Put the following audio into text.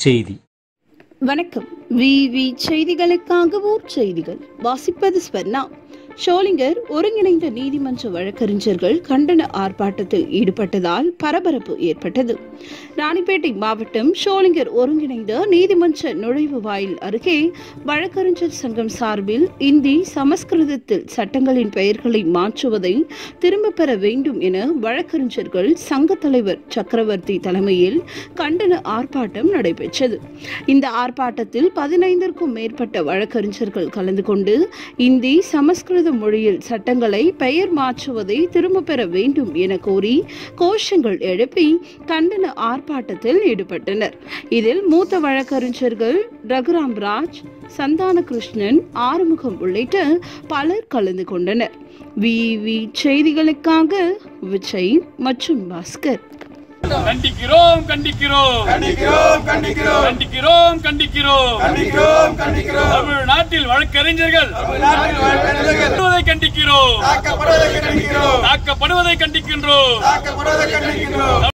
செய்தி வணக்கம் விவி செய்திகளுக்காக ஊர் செய்திகள் வாசிப்பது ஸ்வர்ணா ஷோலிங்கர் ஒருங்கிணைந்த நீதிமன்ற வழக்கறிஞர்கள் கண்டன ஆர்ப்பாட்டத்தில் ஈடுபட்டதால் பரபரப்பு ஏற்பட்டது ராணிப்பேட்டை மாவட்டம் ஷோலிங்கர் ஒருங்கிணைந்த நீதிமன்ற நுழைவு வாயில் அருகே வழக்கறிஞர் சங்கம் சார்பில் இந்தி சமஸ்கிருதத்தில் சட்டங்களின் பெயர்களை மாற்றுவதை திரும்பப் பெற வேண்டும் என வழக்கறிஞர்கள் சங்க தலைவர் சக்கரவர்த்தி தலைமையில் கண்டன ஆர்ப்பாட்டம் நடைபெற்றது இந்த ஆர்ப்பாட்டத்தில் பதினைந்திற்கும் மேற்பட்ட வழக்கறிஞர்கள் கலந்து கொண்டு இந்தி சமஸ்கிருத மொழியில் சட்டங்களை பெயர் மாற்றுவதை திரும்பப் பெற வேண்டும் என கோரி கோஷங்கள் எழுப்பி கண்டன ஆர்ப்பாட்டத்தில் ஈடுபட்டனர் இதில் மூத்த வழக்கறிஞர்கள் ரகுராம் ராஜ் சந்தான கிருஷ்ணன் ஆறுமுகம் உள்ளிட்ட பலர் கலந்து கொண்டனர் விவி செய்திகளுக்காக விஜய் மற்றும் பாஸ்கர் கண்டிக்கிறோம் கண்டிக்கிறோம் கண்டிக்கிறோம் கண்டிக்கிறோம் கண்டிக்கிறோம் கண்டிக்கிறோம் கண்டிக்கிறோம் கண்டிக்கிறோம் தமிழ்நாட்டில் வழக்கறிஞர்கள் நாட்டில் வழக்கறிஞர்கள் தாக்கப்படுவதை கண்டிக்கிறோம் தாக்கப்படுவதை கண்டிக்கிறோம் தாக்கப்படுவதை கண்டிக்கின்றோம் தாக்கப்படுவதை கண்டிக்கிறோம்